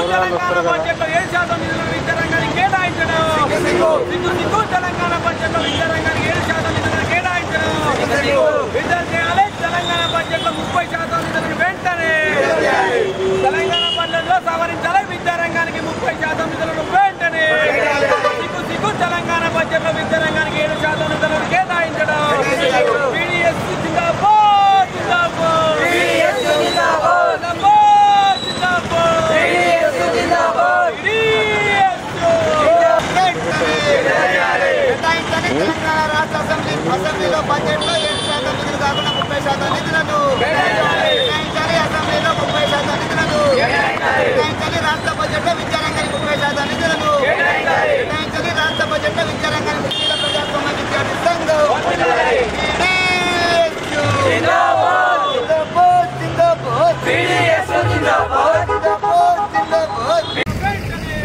తెలంగాణ బడ్జెట్లో ఏడు శాతం నిధులను విద్యారంగానికి కేటాయించడం సిగ్గు సిగ్గు తెలంగాణ బడ్జెట్లో విద్యారంగానికి ఏడు శాతం నిధులను కేటాయించడం విడుదల చేయాలి తెలంగాణ బడ్జెట్లో ముప్పై శాతం నిధులను వెంటనే తెలంగాణ బడ్జెట్లో సవరించాలి విద్యారంగానికి ముప్పై శాతం నిధులను వెంటనే సిగ్గు సిగ్గు తెలంగాణ బడ్జెట్లో విద్యారంగానికి ఏడు శాతం నిధులను కేటాయించడం పీడీఎస్ జిందాబాద్ జిందాబాద్ జిందాబాద్ జిందాబాద్ కేటాయించని తెలంగాణ రాష్ట్ర అసెంబ్లీ అసెంబ్లీలో బడ్జెట్లో ఏడు శాతం నిధులు కాకుండా ముప్పై శాతం నిధులను కేటాయించాలి అసెంబ్లీలో ముప్పై శాతం నిధులను కేటాయించాలి రాష్ట్ర బడ్జెట్లో విద్యారంగానికి ముప్పై శాతం నిధులను కేటాయించాలి రాష్ట్ర బడ్జెట్లో విద్యారంగానికి ముఖ్య ప్రజాస్వామ్య విద్యార్థి సంఘం TDSU. జిందాబాద్, జిందాబాద్. జిందాబాద్, జిందాబాద్.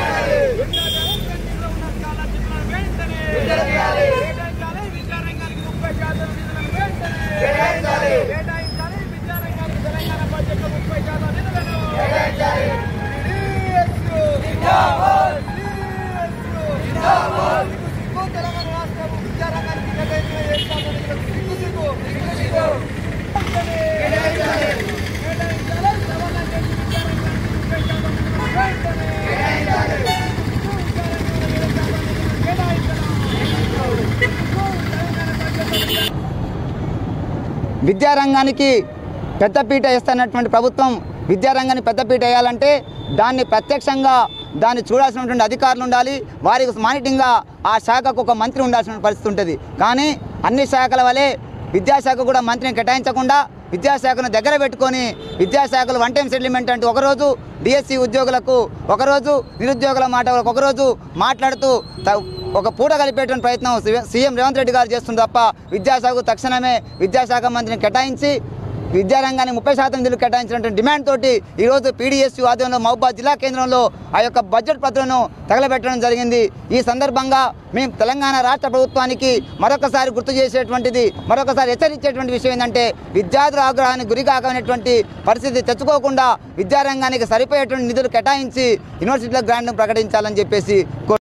విద్యారంగానికి పెద్దపీట వేస్తున్నటువంటి ప్రభుత్వం విద్యారంగాన్ని పెద్దపీట వేయాలంటే దాన్ని ప్రత్యక్షంగా దాన్ని చూడాల్సినటువంటి అధికారులు ఉండాలి వారికి మానిటరింగ్గా ఆ శాఖకు ఒక మంత్రి ఉండాల్సిన పరిస్థితి ఉంటుంది కానీ అన్ని శాఖల వలె విద్యాశాఖ కూడా మంత్రిని కేటాయించకుండా విద్యాశాఖను దగ్గర పెట్టుకొని విద్యాశాఖలు వన్ టైం సెటిల్మెంట్ అంటూ ఒకరోజు డిఎస్సి ఉద్యోగులకు ఒకరోజు నిరుద్యోగుల మాట ఒకరోజు మాట్లాడుతూ త- ఒక పూట కలిపేటువంటి ప్రయత్నం సి- సీఎం రేవంత్ రెడ్డి గారు చేస్తుంది తప్ప విద్యాశాఖకు తక్షణమే విద్యాశాఖ మంత్రిని కేటాయించి విద్యారంగానికి ముప్పై శాతం నిధులు కేటాయించినటువంటి డిమాండ్ తోటి ఈరోజు పీడీఎస్యూ ఆధ్వర్యంలో మహబాద్ జిల్లా కేంద్రంలో ఆ యొక్క బడ్జెట్ పత్రాలను తగలబెట్టడం జరిగింది ఈ సందర్భంగా మేము తెలంగాణ రాష్ట్ర ప్రభుత్వానికి మరొకసారి గుర్తు చేసేటువంటిది మరొకసారి హెచ్చరించేటువంటి విషయం ఏంటంటే విద్యార్థుల ఆగ్రహానికి గురి కాకనేటువంటి పరిస్థితి తెచ్చుకోకుండా విద్యారంగానికి సరిపోయేటువంటి నిధులు కేటాయించి యూనివర్సిటీల గ్రాంట్ను ప్రకటించాలని చెప్పేసి కోరు-